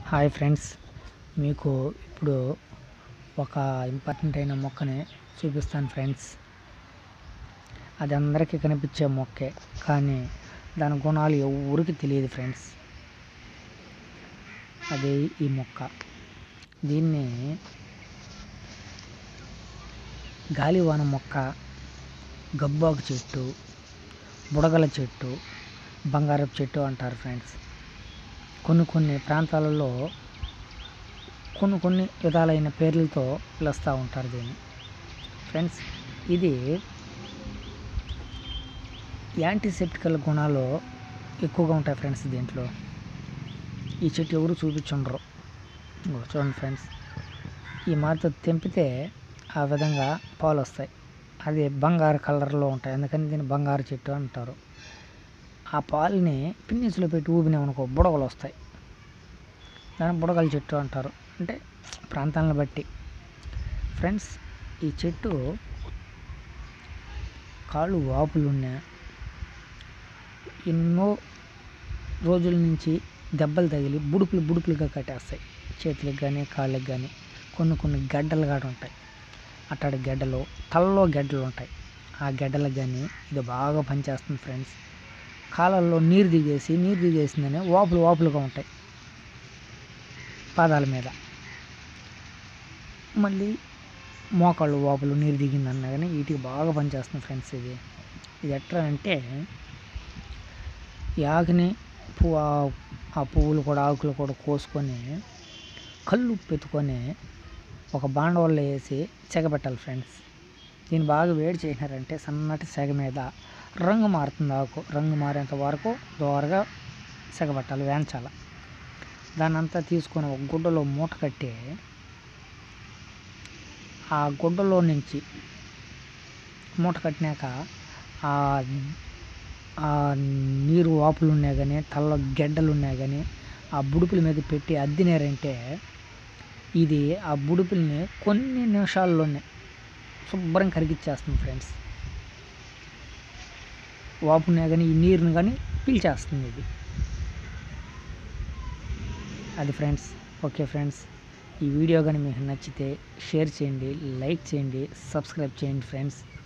hi friends మీకు ఇప్పుడు ఒక ఇంపార్టెంట్ అయిన మొక్కని చూపిస్తాను ఫ్రెండ్స్ అది అందరికీ కనిపించే మొక్కే కానీ దాని గుణాలు ఎవరికి తెలియదు ఫ్రెండ్స్ అదే ఈ మొక్క దీన్ని గాలివాన మొక్క గబ్బాకు చెట్టు బుడగల చెట్టు బంగారపు చెట్టు అంటారు ఫ్రెండ్స్ కొన్ని కొన్ని ప్రాంతాలలో కొన్ని కొన్ని విధాలైన పేర్లతో పిలుస్తూ ఉంటారు దీన్ని ఫ్రెండ్స్ ఇది యాంటీసెప్టికల్ గుణాలు ఎక్కువగా ఉంటాయి ఫ్రెండ్స్ దీంట్లో ఈ చెట్టు ఎవరు చూపించుండ్రు ఇగో చూడండి ఫ్రెండ్స్ ఈ మాతో తెంపితే ఆ విధంగా పాలు వస్తాయి అది బంగారు కలర్లో ఉంటాయి అందుకని దీన్ని బంగారు చెట్టు అంటారు ఆ పాలని పిన్నిస్లో పెట్టి ఊపినామనుకో బుడగలు వస్తాయి దాన్ని బుడగల చెట్టు అంటారు అంటే ప్రాంతాలను బట్టి ఫ్రెండ్స్ ఈ చెట్టు కాళ్ళు వాపులు ఉన్నా ఎన్నో రోజుల నుంచి దెబ్బలు తగిలి బుడుపులు బుడుపులుగా కట్టేస్తాయి చేతులకు కానీ కాళ్ళకి కానీ కొన్ని కొన్ని గడ్డలు కూడా ఉంటాయి అట్టాడి గడ్డలు తలలో గడ్డలు ఉంటాయి ఆ గడ్డలకు కానీ ఇది బాగా పనిచేస్తుంది ఫ్రెండ్స్ కాళ్ళల్లో నీరు దిగేసి నీరు దిగేసిందని వాపులు వాపులుగా ఉంటాయి పాదాల మీద మళ్ళీ మోకాళ్ళు వాపులు నీరు దిగిందన్నా కానీ వీటికి బాగా పనిచేస్తుంది ఫ్రెండ్స్ ఇది ఇది ఎట్లా అంటే ఈ ఆకుని పువ్వు ఆ పువ్వులు కూడా ఆకులు కూడా కోసుకొని కళ్ళు పెట్టుకొని ఒక బాండవాళ్ళు వేసి చెగబెట్టాలి ఫ్రెండ్స్ దీన్ని బాగా వేడి చేసినారంటే సన్నటి సెగ మీద రంగు మారుతుంది ఆకు రంగు మారేంత వరకు దోరగా సెగబెట్టాలి వేంచాలి దాన్ని అంతా తీసుకొని ఒక గుడ్డలో మూట కట్టి ఆ గుడ్డలో నుంచి మూట కట్టినాక ఆ ఆ నీరు వాపులు ఉన్నాయి కానీ తల్ల గెడ్డలు ఉన్నాయి కానీ ఆ బుడుపుల మీద పెట్టి అద్దినారంటే ఇది ఆ బుడుపుల్ని కొన్ని నిమిషాల్లోనే శుభ్రం కరిగిచ్చేస్తుంది ఫ్రెండ్స్ వాపునే కానీ ఈ నీరుని కానీ పీల్చేస్తుంది ఇది అది ఫ్రెండ్స్ ఓకే ఫ్రెండ్స్ ఈ వీడియో కానీ మీకు నచ్చితే షేర్ చేయండి లైక్ చేయండి సబ్స్క్రైబ్ చేయండి ఫ్రెండ్స్